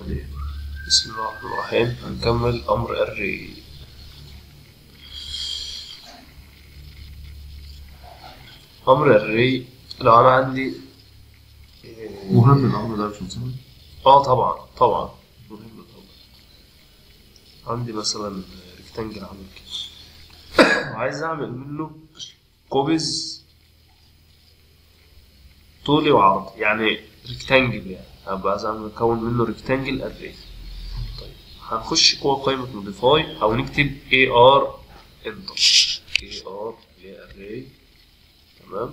هنعمل ايه؟ بسم الله الرحمن الرحيم هنكمل امر الري امر الري لو انا عندي إيه، مهم الامر ده مش مهم اه طبعا طبعا مهم طبعا عندي مثلا ريكتانجل عامل كده وعايز اعمل منه كوبز طولي وعرضي يعني ريكتانجل يعني ابقى عايز اعمل اكون منه ريكتانجل اري طيب هنخش جوه قائمة موديفاي او نكتب اي ار انتر اي ار اري تمام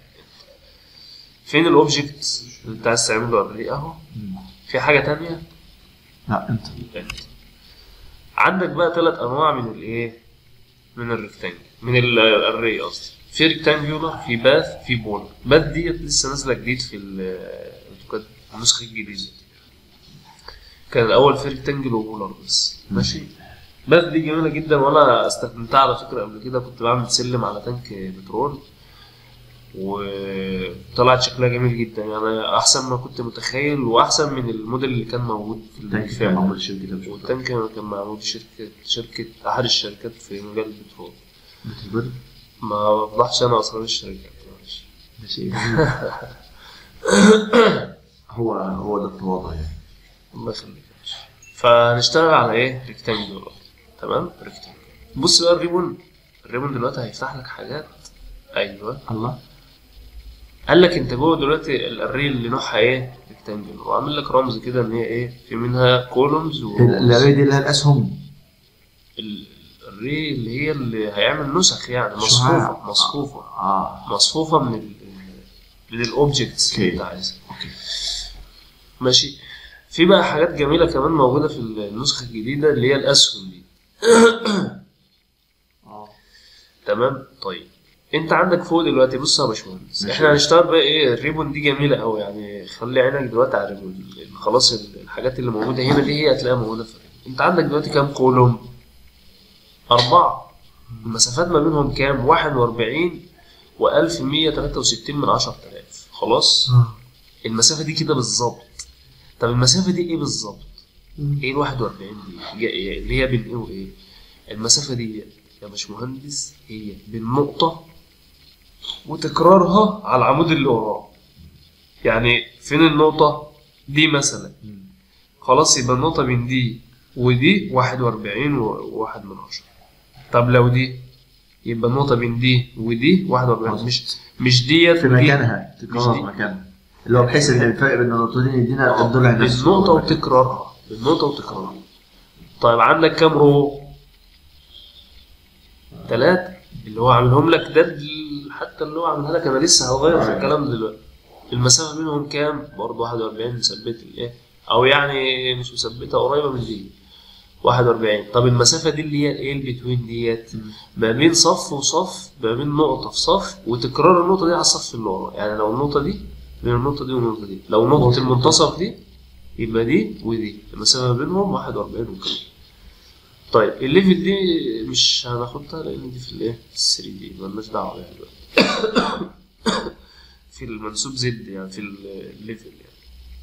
فين الاوبجكت اللي انت عايز تعمله اري اهو في حاجة تانية لا انت انت عندك بقى ثلاث انواع من الايه من الريكتانجل من الاري قصدي في ريكتانجولار في باث في بولر باث ديت لسه نازله جديد في ال- كانت النسخه الجديده كان الاول في ريكتانجل وبولر بس ماشي باث دي جميله جدا وانا استخدمتها على فكره قبل كده كنت بعمل سلم على تانك بترول وطلعت شكلها جميل جدا يعني احسن ما كنت متخيل واحسن من الموديل اللي كان موجود في تانك كان بالفعل معمول الشركة ده مش مهم. والتانك كان معمول شركة شركة أحد الشركات في مجال البترول بتتبرد ما بفضحش أنا أسرار الشركات معلش. ده شيء جميل هو هو ده التواضع يعني الله يخليك يا باشا. فهنشتغل على إيه؟ ريكتانجل دلوقتي تمام؟ ريكتانجل بص بقى الريبون الريبون دلوقتي هيفتح لك حاجات أيوه الله قال لك أنت جوه دلوقتي الأري اللي نوعها إيه؟ ريكتانجل وعامل لك رمز كده إن هي إيه؟ في منها كولومز و الاري دي اللي هي الاسهم ال- الري اللي هي اللي هيعمل نسخ يعني شعاع. مصفوفة مصفوفة اه مصفوفة من ال من الاوبجكتس اللي اوكي. انت عايزها اوكي ماشي في بقى حاجات جميلة كمان موجودة في النسخة الجديدة اللي هي الأسهم دي اه تمام طيب انت عندك فوق دلوقتي بص يا باشمهندس ماشي. احنا هنشتغل بقى ايه الريبون دي جميلة قوي يعني خلي عينك دلوقتي على الريبون خلاص ال- الحاجات اللي موجودة هنا دي هي هتلاقيها موجودة في الريبون انت عندك دلوقتي كام كولوم أربعة المسافات ما بينهم كام 41 و1163 من 10000 خلاص المسافة دي كده بالظبط طب المسافة دي ايه بالظبط؟ ايه ال 41 دي؟ جا- اللي هي بين ايه وايه؟ المسافة دي يا باشمهندس هي بين نقطة وتكرارها على العمود اللي وراه. يعني فين النقطة؟ دي مثلا خلاص يبقى النقطة بين دي ودي 41 وواحد من عشرة. طب لو دي يبقى النقطة بين دي ودي 41 مش مش ديت في ودي. مكانها مش تكرار دي. مكانها اللي هو بحيث ان الفرق بين النقطتين يدينا الضلع نفسه بالنقطة وتكرارها بالنقطة وتكرارها طيب عندك كام رو؟ ثلاثة اللي هو عاملهم لك ده ال- حتى اللي هو عاملها لك انا لسه هغير في الكلام ده دلوقتي المسافة بينهم كام؟ برضه 41 مثبت الايه؟ او يعني مش مثبتة قريبة من دي 41 طب المسافة دي اللي هي الايه البتوين ديت ما بين صف وصف ما بين نقطة في صف وتكرار النقطة دي على الصف اللي ورا يعني لو النقطة دي بين النقطة دي والنقطة دي لو نقطة المنتصف دي يبقى دي ودي المسافة ما بينهم 41 وكده طيب الليفل دي مش هناخدها لأن دي في الايه؟ في 3 دي مالناش دعوة بيها دلوقتي في المنسوب زد يعني في الليفل يعني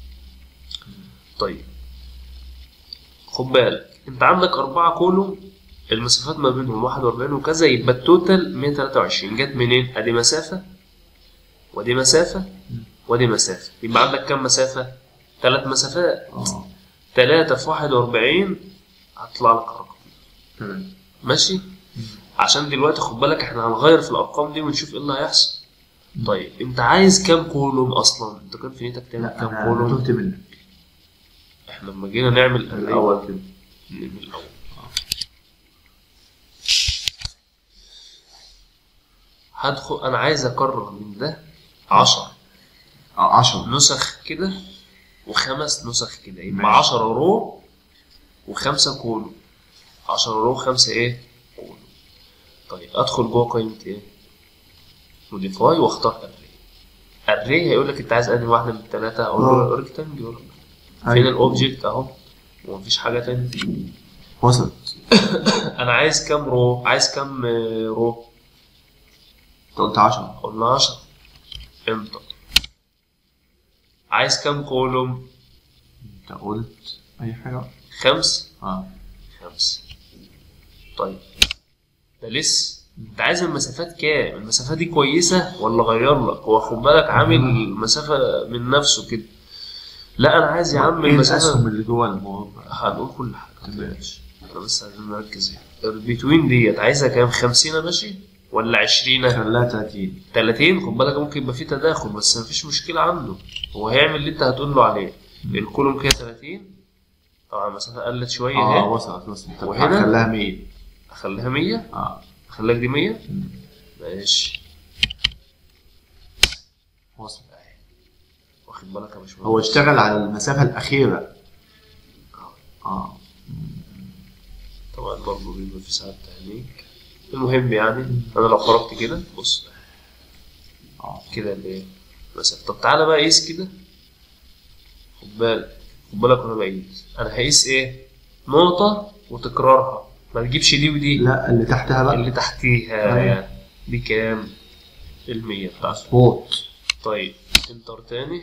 طيب خد بالك انت عندك أربعة كولوم المسافات ما بينهم 41 وكذا يبقى التوتال 123 جت منين؟ ادي مسافة ودي مسافة ودي مسافة يبقى عندك كام مسافة؟ ثلاث مسافات اه ثلاثة في 41 هتطلع لك الرقم تمام ماشي؟ عشان دلوقتي خد بالك احنا هنغير في الأرقام دي ونشوف ايه اللي هيحصل طيب انت عايز كام كولوم اصلا؟ انت كان في نيتك تعمل لا كام انا كولوم؟ تهت منك احنا لما جينا نعمل الاول كده من الأول هدخل أنا عايز أكرر من ده عشر اه 10 نسخ كده وخمس نسخ كده يبقى ماشي. عشرة رو وخمسة كولو عشرة رو وخمسة إيه؟ كولو طيب أدخل جوه قائمة إيه؟ موديفاي وأختار أري أري هيقول لك أنت عايز أنهي واحدة من التلاتة أقول له آه. ريكتانجل فين الأوبجكت أهو ومفيش حاجة تانية وصلت انا عايز كام رو عايز كام آه، رو انت قلت 10 قلنا 10 انتر عايز كام كولوم انت قلت اي حاجه خمس اه خمس طيب ده لسه انت عايز المسافات كام المسافه دي كويسه ولا غير لك هو خد بالك عامل مسافه من نفسه كده لا انا عايز يا عم ايه المسافه الاسهم اللي جوه الموضوع هنقول كل حاجه تمام. ماشي احنا بس عايزين نركز هنا البتوين ديت عايزها كام 50 يا ماشي ولا 20 خلاها 30 30 خد بالك ممكن يبقى فيه تداخل بس مفيش مشكله عنده هو هيعمل اللي انت هتقول له عليه الكولوم كده 30 طبعا المسافه قلت شويه اه اهي وصلت وصلت طب وهنا؟ خلاها 100 اخليها 100 اه اخليك دي 100 مم. ماشي وصل واخد بالك يا باشمهندس هو اشتغل على المسافه الاخيره اه طبعا برضه بيبقى في ساعات تهنيك المهم يعني انا لو خرجت كده بص اه كده الايه مسافه طب تعالى بقى قيس كده خد بالك خد بالك وانا بقيس انا هقيس ايه نقطه وتكرارها ما تجيبش دي ودي لا اللي تحتها بقى اللي تحتيها أيوة. دي كام المية بتاعته مظبوط طيب انتر تاني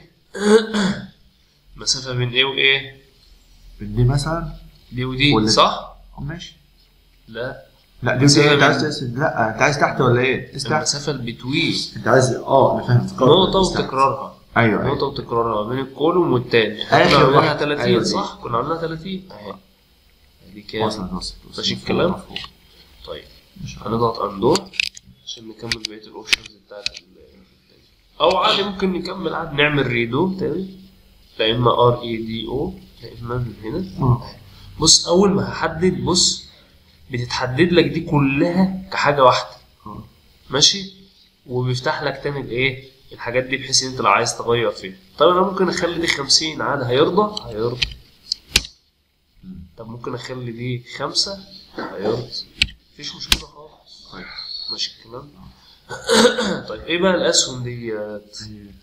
مسافة بين ايه وايه دي مثلا دي ودي ولا- صح اه ماشي لا لا دي مسافة انت عايز بين- تقيس لا انت عايز تحت ولا ايه؟ قيس تحت المسافة البتوين انت عايز اه انا فاهم افتكرت نقطة قيس تحت. وتكرارها ايوه نقطة ايوه وتكرارها بين الكولوم والتاني احنا آخر كنا عاملينها واحد. 30 أيوة دي. صح؟ كنا عاملينها 30 اهي دي كام؟ وصلت وصلت وصلت. ماشي مفهوم، الكلام؟ مفهوم. طيب ما شاء الله. هنضغط اندور عشان نكمل بقية الاوبشنز بتاعت ال- او عادي ممكن نكمل عادي نعمل ريدو تاني لا اما ار اي دي او لا اما من هنا اه بص اول ما هحدد بص بتتحدد لك دي كلها كحاجه واحده اه ماشي وبيفتح لك تاني الايه الحاجات دي بحيث ان انت لو عايز تغير فيها طب انا ممكن اخلي دي 50 عادي هيرضى هيرضى طب ممكن اخلي دي خمسة هيرضى مفيش مشكله خالص طيب ماشي الكلام طيب ايه بقى الاسهم ديت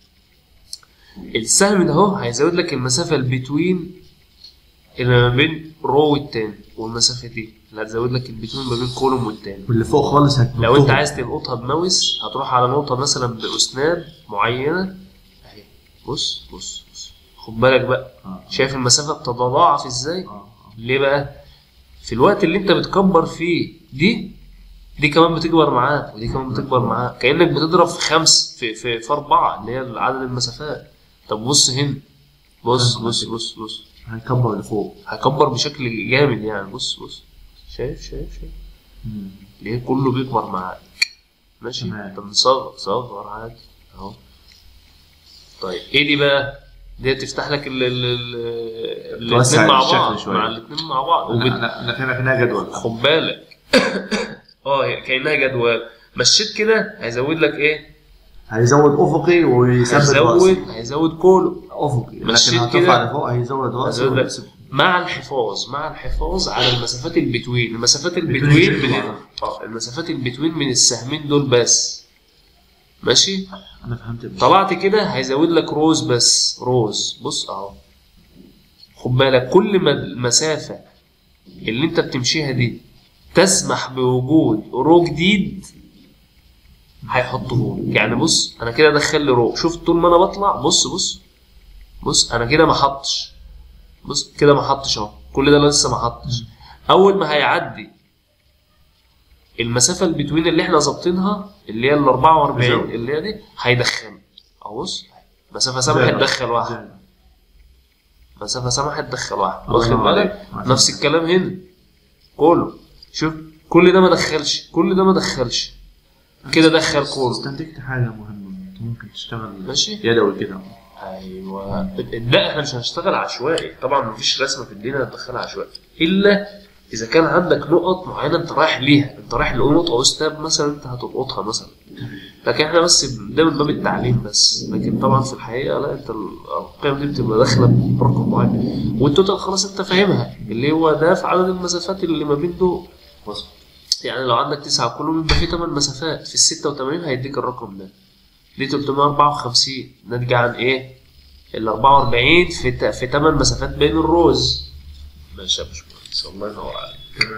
السهم ده اهو هيزود لك المسافه البتوين اللي ما بين رو والتاني والمسافه دي اللي هتزود لك البتوين ما بين كولوم والتاني واللي فوق خالص هتنطهم لو انت عايز تلقطها بماوس هتروح على نقطه مثلا باسناب معينه اهي بص بص بص خد بالك بقى اه شايف المسافه بتتضاعف ازاي اه ليه بقى في الوقت اللي انت بتكبر فيه دي دي كمان بتكبر معاك ودي كمان بتكبر معاك كانك بتضرب في خمس في في, في اربعه اللي هي عدد المسافات طب بص هنا بص بص بص بص هنكبر لفوق هكبر بشكل جامد يعني بص بص شايف شايف شايف مم. ليه كله بيكبر معاك ماشي تمام. طب نصغر صغر عادي اهو طيب ايه دي بقى دي تفتح لك ال ال ال توسع الاثنين مع الشكل بعض شوية. مع الاثنين مع بعض انا وبت... انا انا فاهمك انها جدول خد بالك اه هي كانها جدول مشيت كده هيزود لك ايه هيزود افقي ويثبت هيزود راسي هيزود كولو افقي لكن مشيت هترفع كده. لفوق هيزود راسي هيزود لك ويثبت. مع الحفاظ مع الحفاظ على المسافات البتوين المسافات بتوين البتوين من بعض. اه المسافات البتوين من السهمين دول بس ماشي انا فهمت المشكلة. طلعت كده هيزود لك روز بس روز بص اهو خد بالك كل ما المسافة اللي انت بتمشيها دي تسمح بوجود رو جديد هيحطه لك يعني بص انا كده دخل لي رو شوف طول ما انا بطلع بص بص بص انا كده ما حطش بص كده ما حطش اهو كل ده لسه ما حطش اول ما هيعدي المسافه البتوين اللي احنا ظابطينها اللي هي ال 44 زود. اللي هي دي هيدخل اهو بص مسافه سمحت زي- تدخل واحد زي- مسافه سمحت تدخل واحد الله واخد ينور بالك عليك. نفس الكلام هنا كله شوف كل ده ما دخلش كل ده ما دخلش كده دخل كله استنتجت حاجه مهمه انت ممكن تشتغل ماشي يدوي كده ايوه لا احنا مش هنشتغل عشوائي طبعا مفيش رسمه في الدنيا هتدخلها عشوائي الا اذا كان عندك نقط معينه انت رايح ليها انت رايح لنقطه او ستاب مثلا انت هتلقطها مثلا لكن احنا بس ده من باب التعليم بس لكن طبعا في الحقيقه لا انت القيم دي بتبقى داخله برقم معين والتوتال خلاص انت فاهمها اللي هو ده في عدد المسافات اللي ما بين دول وصل يعني لو عندك تسعة كلهم يبقى في 8 مسافات في ال 86 هيديك الرقم ده دي 354 ناتجة عن ايه؟ ال 44 في ت- في 8 مسافات بين الروز ماشي يا باشمهندس الله ينور عليك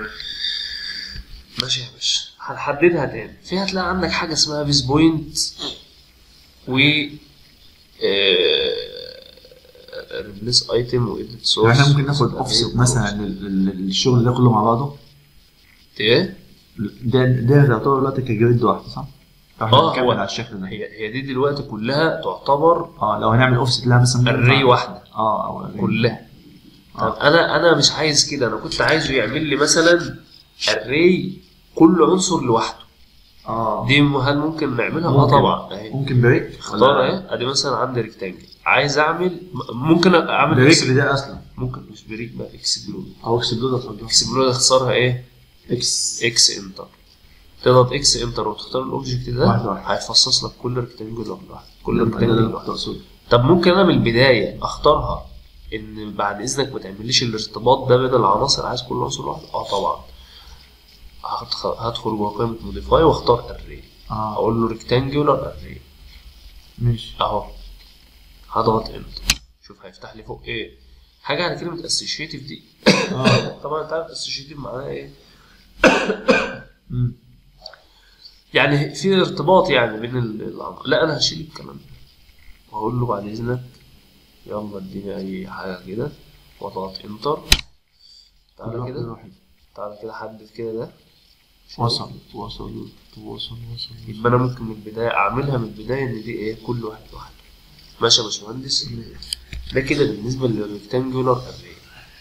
ماشي يا باشا هنحددها تاني في هتلاقي عندك حاجة اسمها بيس بوينت و ريبليس ايتم وايديت يعني سورس احنا ممكن ناخد اوفست مثلا لل- لل- للشغل ده كله مع بعضه ايه ده ده يعتبر دلوقتي كجريد واحده صح؟ لو احنا آه، هنكمل هو- على الشكل ده هي هي دي دلوقتي كلها تعتبر اه لو هنعمل اوفست لها مثلا الري واحده اه او array. كلها طب آه. انا انا مش عايز كده انا كنت عايزه يعمل لي مثلا الري كل عنصر لوحده اه دي م- هل ممكن نعملها؟ اه ممكن. طبعا اهي ممكن بريك اختار اهي ادي مثلا عندي ريكتانجل عايز اعمل م- ممكن اعمل بريك إكس- ده اصلا ممكن مش بريك بقى اكسبلود او اكسبلود اتفضل اكسبلود اختصارها ايه؟ اكس اكس انتر تضغط اكس انتر وتختار الاوبجكت ده واحد واحد. هيفصص لك كل ريكتانجل لوحده كل ده اللي ريكتانجل أنا لوحده تقصده طب ممكن انا من البدايه اختارها ان بعد اذنك ما تعمليش الارتباط ده بين العناصر عايز كل عنصر لوحده اه طبعا هدخل هدخل جوه قائمه موديفاي واختار اري اه اقول له ريكتانجولار اري ماشي اهو هضغط انتر شوف هيفتح لي فوق ايه حاجه على كلمه اسوشيتيف دي اه طبعا انت عارف اسوشيتيف معناها ايه مم. يعني في ارتباط يعني بين ال- العناصر لا انا هشيل الكلام ده واقول له بعد اذنك يلا اديني اي حاجه كده واضغط انتر تعالى كده واحد. تعالى كده حدد كده ده وصل وصل وصل وصل يبقى انا ممكن من البدايه اعملها من البدايه ان دي ايه كل واحد لوحده ماشي يا باشمهندس ده كده بالنسبه للريكتانجولار اري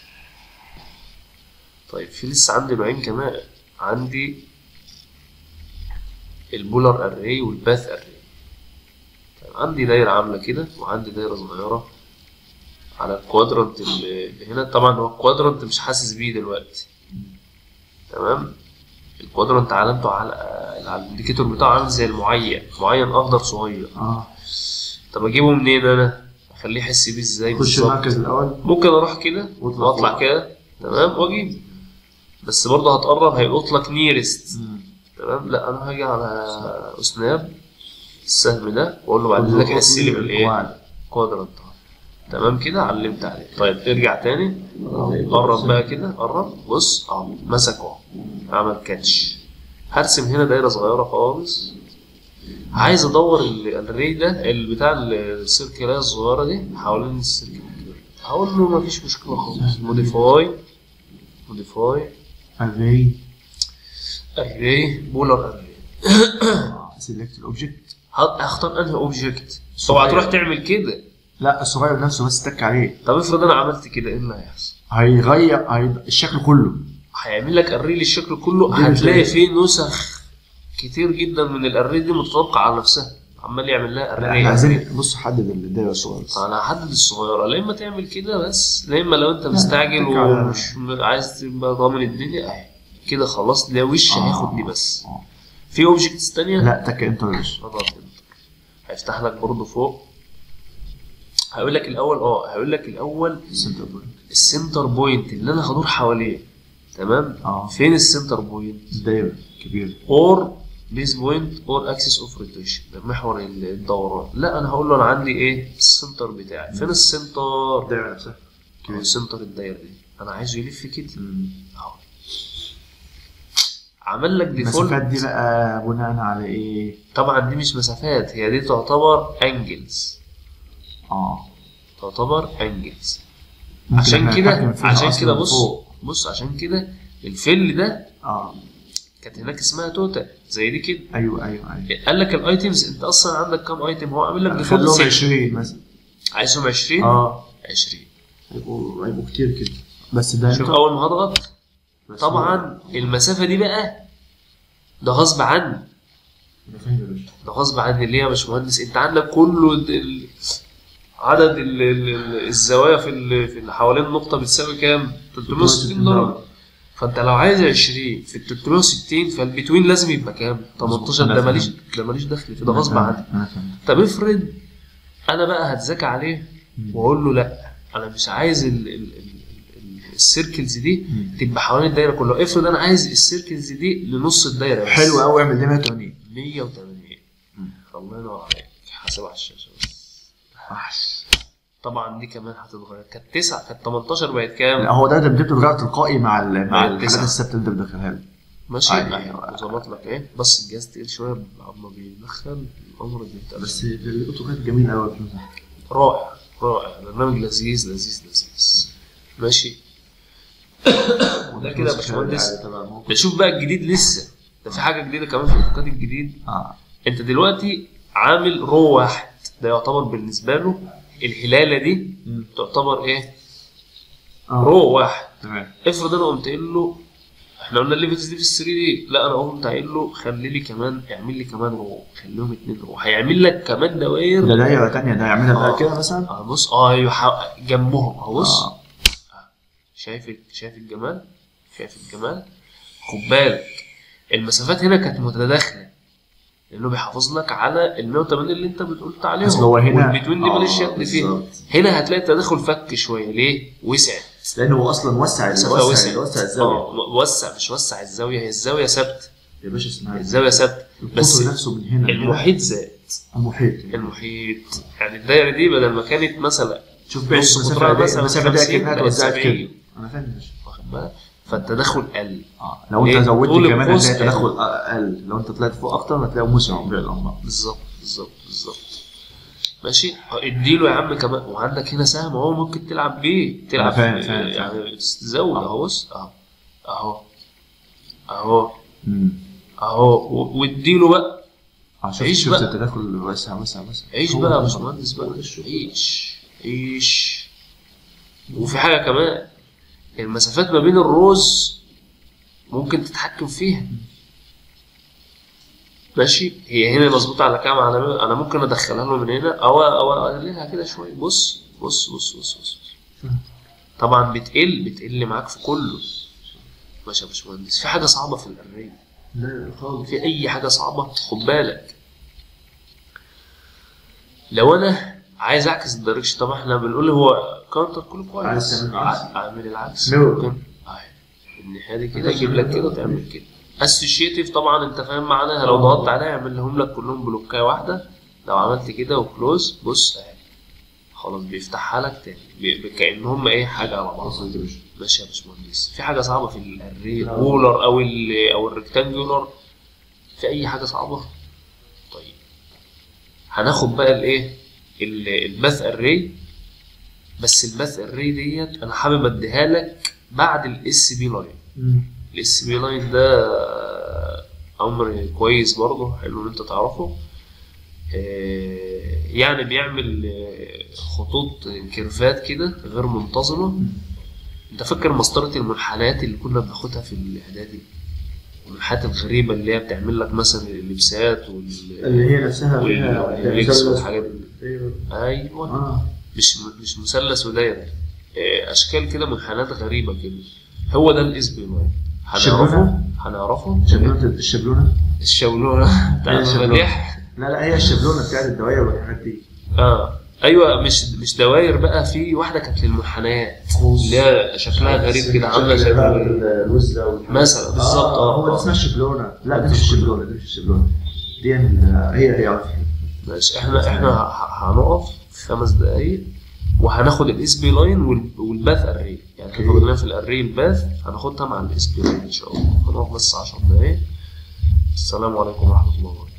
طيب في لسه عندي نوعين كمان عندي البولار اري والباث اري طيب عندي دايره عامله كده وعندي دايره صغيره على الكوادرانت اللي اللي هنا طبعا هو الكوادرانت مش حاسس بيه دلوقتي تمام الكوادرانت علامته على على الانديكيتور بتاعه عامل زي المعين معين اخضر صغير اه طب اجيبه منين انا اخليه يحس بيه ازاي خش بالظبط المركز الاول ممكن اروح كده واطلع واطلع فوق. كده تمام واجيب بس برضه هتقرب هيلقط لك نيرست مم. تمام لا انا هاجي على سناب السهم ده واقول له بعد اذنك حس لي بالايه واحد. كوادرانت تمام كده علمت عليه طيب ارجع تاني قرب بقى كده قرب بص اهو مسك اهو عمل كاتش هرسم هنا دايره صغيره خالص عايز ادور ال- الري ده اللي بتاع السيركلايه الصغيره دي حوالين السيركل الكبير. هقول له مفيش مشكله خالص موديفاي موديفاي array اري بولر اري select الاوبجكت هختار انهي اوبجكت اوعى تروح تعمل كده لا الصغير نفسه بس تك عليه طب افرض انا عملت كده ايه اللي هيحصل؟ هيغير هي... الشكل كله هيعمل لك اري للشكل كله دي مش هتلاقي زي- فيه نسخ كتير جدا من الاري دي متطابقه على نفسها عمال يعمل لها احنا اري عايزين بص حدد الدايره الصغيره انا هحدد الصغيره لا اما تعمل كده بس لا اما لو انت مستعجل تك على- ومش م- عايز تبقى ضامن الدنيا اهي كده خلاص ده وش آه. هياخد دي بس آه. في اوبجكتس تانية لا تك انتر بس اضغط انتر هيفتح لك برضه فوق هيقول لك الاول اه هيقول لك الاول سنتر بوينت السنتر بوينت اللي انا هدور حواليه تمام اه فين السنتر بوينت دايره كبير اور بيز بوينت اور اكسس اوف روتيشن محور الدوران لا انا هقول له انا عندي ايه السنتر بتاعي فين السنتر الدايره نفسها هو سنتر الدايره دي انا عايزه يلف كده مم. اهو عمل لك المسافات ديفولت دي بقى بناء على ايه؟ طبعا دي مش مسافات هي دي تعتبر انجلز اه تعتبر انجلز ممكن عشان احنا كده نتحكم فيها عشان أصلاً كده بص فوق. بص عشان كده الفل ده اه كانت هناك اسمها توتال زي دي كده ايوه ايوه ايوه قال لك الايتمز انت اصلا عندك كام ايتم هو عامل لك خلوهم ديفولت 20 مثلا عايزهم 20 اه 20 هيبقوا هيبقوا كتير كده بس ده شوف اول ما هضغط بس طبعا المسافه دي بقى ده غصب عني انا فاهم يا باشا ده غصب عني ليه يا باشمهندس انت عندك كله ال- ال- عدد ال- ال- ال- الزوايا في ال- في اللي حوالين النقطه بتساوي كام 360 درجه فانت لو عايز 20 في ال 360 فالبتوين لازم يبقى كام 18 أنا ده فاهم. ماليش ده ماليش دخل فيه ده غصب أنا عني فاهم، انا فاهم طب افرض انا بقى هتذاكى عليه واقول له لا انا مش عايز ال ال ال ال السيركلز دي مم. تبقى حوالين الدايره كلها افرض انا عايز السيركلز دي لنص الدايره بس حلو قوي اعمل دي 180 180 مم. الله ينور عليك حاسب على الشاشه بس طبعا دي كمان هتتغير كانت 9 كانت 18 بقت لا كام؟ هو ده ده بتتغير تلقائي مع ال- مع مع الحاجات التسعة. الثابته اللي انت بتدخلها له ماشي أيوة. ايوه ظبط لك ايه بس الجهاز تقيل شويه اما بيدخل الامر بيتقل بس الاوتوكاد جميل قوي رائع رائع برنامج لذيذ لذيذ لذيذ ماشي وده كده يا باشمهندس نشوف بقى الجديد لسه ده في حاجه جديده كمان في الاوتوكاد الجديد اه انت دلوقتي عامل رو واحد ده يعتبر بالنسبه له الهلاله دي مم. تعتبر ايه اه رو واحد تمام افرض انا قمت قايل له احنا قلنا الليفلز دي في ال 3 دي لا انا قمت قايل له خلي لي كمان اعمل لي كمان رو خليهم اتنين رو هيعمل لك كمان دوائر ده دايره تانية ده يعملها آه. بقى كده مثلا اه بص اه ايوه ح- جنبهم اه بص آه. شايف شايف الجمال شايف الجمال خد بالك المسافات هنا كانت متداخله لانه بيحافظ لك على ال 180 اللي انت بتقولت عليهم اصل هو هنا والبتوين دي ماليش آه، يد فيها بالظبط. هنا هتلاقي التداخل فك شويه ليه؟ وسعت لانه هو اصلا وسع المسافه وسع وسعت وسع الزاويه اه وسع مش وسع الزاويه هي الزاويه ثابته يا باشا اسمها الزاويه ثابته بس القطر نفسه من هنا المحيط زاد المحيط المحيط يعني الدايره دي بدل ما كانت مثلا شوف بقى نص المسافه قطرها دي مثلا المسافه دي 50 كأنها بقت اتوزعت 70. كده انا فاهم يا باشا. واخد بالك فالتداخل قل اه لو ليه؟ انت زودت طول كمان القوس هتلاقي قل. تدخل اقل لو انت طلعت فوق اكتر هتلاقيه مسرع بين الانماط بالظبط بالظبط بالظبط ماشي اديله يا عم كمان وعندك هنا سهم اهو ممكن تلعب بيه تلعب أنا فاهم، في- فاهم، يعني تزود آه. اهو بص اهو اهو اهو امم اهو و- واديله بقى عشان عيش شفت بقى. التدخل واسع واسع واسع عيش هو بقى يا ده. باشمهندس بقى عيش عيش وفي حاجه كمان المسافات ما بين الروز ممكن تتحكم فيها ماشي هي هنا مظبوطه على كام على انا ممكن ادخلها له من هنا او او اقللها كده شويه بص بص بص بص بص طبعا بتقل بتقل معاك في كله ماشي يا باشمهندس في حاجه صعبه في الاري لا خالص في اي حاجه صعبه خد بالك لو انا عايز اعكس الدايركشن طبعا احنا بنقول هو كاونتر كله كويس عايز تعمل العكس. ع- اعمل العكس Mirror. ممكن اهي الناحيه دي كده يجيب لك كده وتعمل كده اسوشيتيف طبعا انت فاهم معناها لو ضغطت عليها يعمل لهم لك كلهم بلوكايه واحده لو عملت كده وكلوز بص اهي خلاص بيفتحها لك تاني بي- كانهم ايه حاجه على بعض وصلت يا باشا ماشي يا باشمهندس في حاجه صعبه في الاري البولر او ال او الريكتانجولار في اي حاجه صعبه طيب هناخد بقى الايه ال- الماث اري بس الماث اري ديت انا حابب اديها لك بعد الاس بي لاين الاس بي لاين ده امر كويس برضه حلو ان انت تعرفه آه، يعني بيعمل آه، خطوط كيرفات كده غير منتظمه انت فاكر مسطره المنحنيات اللي كنا بناخدها في الاعدادي المنحنيات الغريبه اللي هي بتعمل لك مثلا اللبسات وال اللي هي نفسها وال- فيها والإكس مثلث. والحاجات دي. ايوه ايوه اه مش مش مثلث ودايره آه، اشكال كده منحنيات غريبه كده هو ده الاس بي لاين هنعرفه شبلونة؟ هنعرفه شبلونة الشبلونة الشولونه بتاع هي الشبلونة. المفاتيح لا لا هي الشبلونة بتاعت الدوائر والحاجات دي اه ايوه مش مش دواير بقى في واحده كانت للمنحنيات اللي هي شكلها غريب كده عامله شكل شكل بقى الوزة والحاجات. مثلا بالظبط اه هو ده آه. اسمها الشبلونة لا دي مش الشبلونة دي مش الشبلونة دي ال- هي هي عارفة ماشي احنا احنا ه- هنقف في خمس دقايق وهناخد الاس بي لاين والباث اري يعني احنا اوكي. فاضلين في الاري الباث هناخدها مع الاس بي لاين ان شاء الله هنقف بس 10 دقايق السلام عليكم ورحمه الله وبركاته